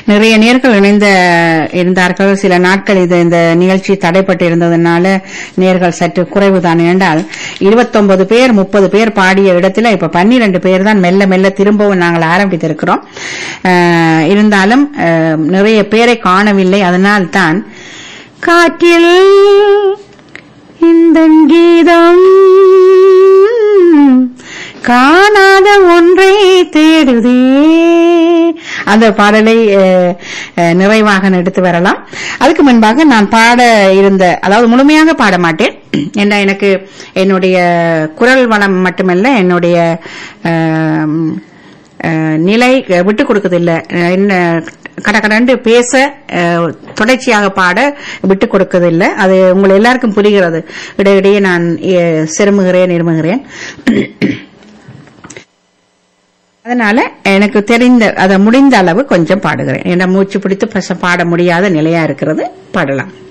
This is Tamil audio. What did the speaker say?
நிறைய நேர்கள் இணைந்த இருந்தார்கள் சில நாட்கள் இது இந்த நிகழ்ச்சி தடைப்பட்டு இருந்ததுனால நேர்கள் சற்று குறைவுதான் என்றால் இருபத்தொன்பது பேர் முப்பது பேர் பாடிய இடத்துல இப்ப பன்னிரண்டு பேர் தான் மெல்ல மெல்ல திரும்பவும் நாங்கள் ஆரம்பித்திருக்கிறோம் அஹ், இருந்தாலும் அஹ், நிறைய பேரை காணவில்லை அதனால்தான் காற்றில் இந்த கீதம் காணாத ஒன்றை தேடுதே அந்த பாடலை அஹ், அஹ், நிறைவாக எடுத்து வரலாம் அதுக்கு முன்பாக நான் பாட இருந்த அதாவது முழுமையாக பாட மாட்டேன் ஏன்னா எனக்கு என்னுடைய குரல் வளம் மட்டுமல்ல என்னுடைய அஹ், அஹ், நிலை விட்டு கொடுக்கறதில்லை அஹ், என்ன கடகடண்டு பேச அஹ், தொடர்ச்சியாக பாட விட்டு கொடுக்கறதில்லை அது உங்கள் எல்லாருக்கும் புரிகிறது இடையிடையே நான் அஹ், சிறுமுகிறேன் இருமுகிறேன் அதனால எனக்கு தெரிந்த அதை முடிந்த அளவு கொஞ்சம் பாடுகிறேன் ஏன்னா மூச்சு பிடித்து பச- பாட முடியாத நிலையா இருக்கிறது பாடலாம்